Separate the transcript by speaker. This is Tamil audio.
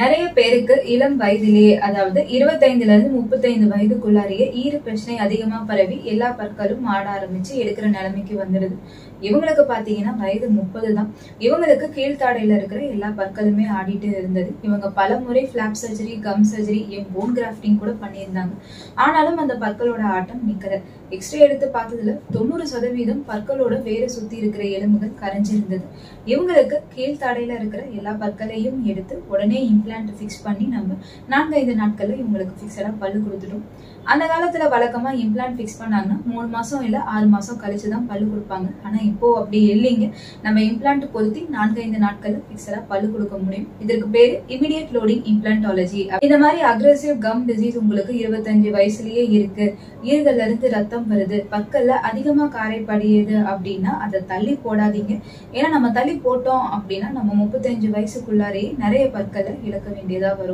Speaker 1: நிறைய பேருக்கு இளம் வயதிலேயே அதாவது இருபத்தைந்துல இருந்து முப்பத்தைந்து வயதுக்குள்ளாரியே ஈர பிரச்சனை அதிகமா பரவி எல்லா பற்களும் ஆட ஆரம்பிச்சு எடுக்கிற நிலைமைக்கு வந்துடுது இவங்களுக்கு பாத்தீங்கன்னா வயது முப்பது தான் இவங்களுக்கு கீழ்த்தாடையில இருக்கிற எல்லா பற்களுமே ஆடிட்டு இருந்தது இவங்க பல முறை flap surgery cum surgery bone grafting கூட பண்ணியிருந்தாங்க ஆனாலும் அந்த பற்களோட ஆட்டம் நிக்கல எக்ஸ்ரே எடுத்து பார்த்ததுல தொண்ணூறு சதவீதம் பற்களோட வேற சுத்தி இருக்கிற எலும்புகள் கரைஞ்சிருந்தது இவங்களுக்கு கீழ்த்தாடையில இருக்கிற எல்லா பற்களையும் எடுத்து உடனே இம்ப்ளான்ட் ஃபிக்ஸ் பண்ணி நம்ம நான்கைந்து நாட்கள்ல இவங்களுக்கு ஃபிக்ஸடா பல்லு கொடுத்துட்டோம் அந்த காலத்துல வழக்கமா இம்ப்ளான்ட் ஃபிக்ஸ் பண்ணாங்கன்னா மூணு மாசம் இல்ல ஆறு மாசம் கழிச்சு தான் பல்லு கொடுப்பாங்க ஆனா இப்போ அப்படி இல்லைங்க நம்ம இம்ப்ளான்ட் பொருத்தி நான்கைந்து நாட்கள்ல ஃபிக்ஸடா பல்லு கொடுக்க முடியும் இதற்கு பேரு இமிடியட் லோடிங் இம்ப்ளான்டாலஜி இந்த மாதிரி அக்ரெசிவ் கம் டிசீஸ் உங்களுக்கு இருபத்தஞ்சு வயசுலயே இருக்கு ஈறுகள்ல இருந்து ரத்தம் வருது பற்கள்ல அதிகமா காரை படியுது அப்படின்னா அதை தள்ளி போடாதீங்க ஏன்னா நம்ம தள்ளி போட்டோம் அப்படின்னா நம்ம முப்பத்தஞ்சு வயசுக்குள்ளாரே நிறைய பற்களை இழக்க வேண்டியதா வரும்